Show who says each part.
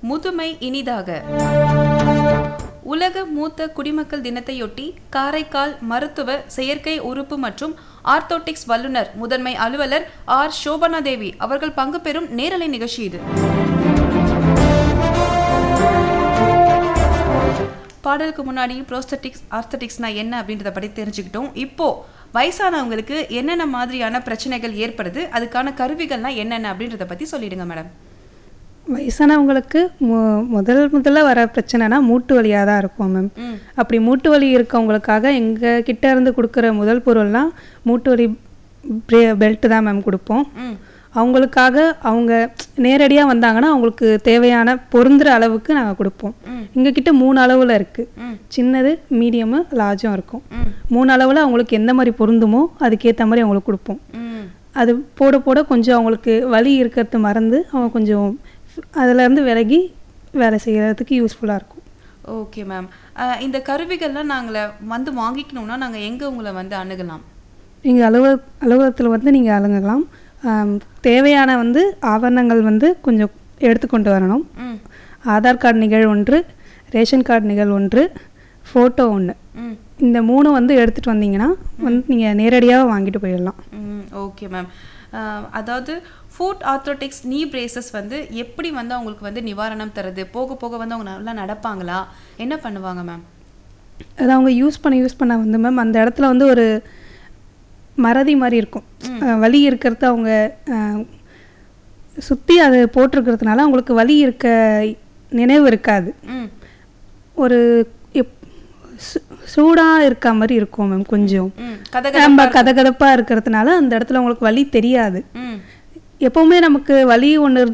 Speaker 1: முதுமை இனிதாக உலக மூத்த குடிமக்கள் தினத்தையொட்டி காரைக்கால் மருத்துவ செயற்கை உறுப்பு மற்றும் ஆர்த்தோட்டிக்ஸ் வல்லுநர் முதன்மை அலுவலர் ஆர் சோபனா தேவி அவர்கள் பங்கு பெறும் நேரலை நிகழ்ச்சி இது பாடலுக்கு முன்னாடி ப்ரோஸ்தட்டிக்ஸ் ஆர்த்தட்டிக்ஸ்னா என்ன அப்படின்றத பற்றி தெரிஞ்சுக்கிட்டோம் இப்போ வயசானவங்களுக்கு என்னென்ன மாதிரியான பிரச்சனைகள் ஏற்படுது அதுக்கான கருவிகள்லாம் என்னென்ன அப்படின்றத பற்றி சொல்லிடுங்க மேடம்
Speaker 2: வயசானவங்களுக்கு மு முதல் முதல்ல வர பிரச்சனைனா மூட்டு வலியாக தான் இருக்கும் மேம்
Speaker 1: ம்
Speaker 2: அப்படி மூட்டு வலி இருக்கவங்களுக்காக எங்கள் கிட்ட இருந்து கொடுக்குற முதல் பொருள்லாம் மூட்டு வலி பெல்ட் தான் மேம் கொடுப்போம்
Speaker 1: ம்
Speaker 2: அவங்களுக்காக அவங்க நேரடியாக வந்தாங்கன்னா அவங்களுக்கு தேவையான பொருந்துற அளவுக்கு நாங்கள் கொடுப்போம்
Speaker 1: ம்.
Speaker 2: எங்கள் கிட்ட மூணு அளவில் இருக்குது
Speaker 1: ம்
Speaker 2: சின்னது மீடியமு லார்ஜும் இருக்கும்
Speaker 1: ம்
Speaker 2: மூணு அளவில் அவங்களுக்கு எந்த மாதிரி பொருந்துமோ அதுக்கேற்ற மாதிரி அவங்களுக்கு கொடுப்போம்
Speaker 1: ம்
Speaker 2: அது போட போட கொஞ்சம் அவங்களுக்கு வலி இருக்கிறது மறந்து அவங்க கொஞ்சம் அதுலேருந்து விலகி வேலை செய்கிறதுக்கு யூஸ்ஃபுல்லாக இருக்கும்
Speaker 1: ஓகே மேம் இந்த கருவிகள்லாம் நாங்கள் வந்து வாங்கிக்கணும்னா நாங்கள் எங்கே உங்களை வந்து அணுகலாம்
Speaker 2: நீங்கள் அலுவல அலுவலகத்தில் வந்து நீங்கள் அலுங்கலாம் ஆம், தேவையான வந்து ஆவணங்கள் வந்து கொஞ்சம் எடுத்துக்கொண்டு வரணும்
Speaker 1: ம்
Speaker 2: ஆதார் கார்டு நிகழ் ஒன்று ரேஷன் கார்டு நிகழ் ஒன்று ஃபோட்டோ ஒன்று
Speaker 1: ம்
Speaker 2: இந்த மூணு வந்து எடுத்துகிட்டு வந்தீங்கன்னா வந்து நீங்கள் நேரடியாக வாங்கிட்டு போயிடலாம்
Speaker 1: ம் ஓகே மேம் அதாவது ஃபுட் ஆர்த்ரோட்டிக்ஸ் நீ பிரேசஸ் வந்து எப்படி வந்து அவங்களுக்கு வந்து நிவாரணம் தருது போக போக வந்து அவங்க நல்லா நடப்பாங்களா என்ன பண்ணுவாங்க மேம்
Speaker 2: அது அவங்க யூஸ் பண்ண யூஸ் பண்ண வந்து மேம் அந்த இடத்துல வந்து ஒரு மறதி மாதிரி இருக்கும் அஹ் வலி இருக்கிறது அவங்க சுற்றி அது போட்டிருக்கிறதுனால அவங்களுக்கு வலி இருக்க நினைவு இருக்காது
Speaker 1: ம்
Speaker 2: ஒரு எப் சூடாக இருக்க மாதிரி இருக்கும் மேம் கொஞ்சம்
Speaker 1: ம் கதை
Speaker 2: நம்ம கதகதப்பாக இருக்கிறதுனால அந்த இடத்துல அவங்களுக்கு வலி தெரியாது
Speaker 1: ம்
Speaker 2: எப்போவுமே நமக்கு வலி ஒன்று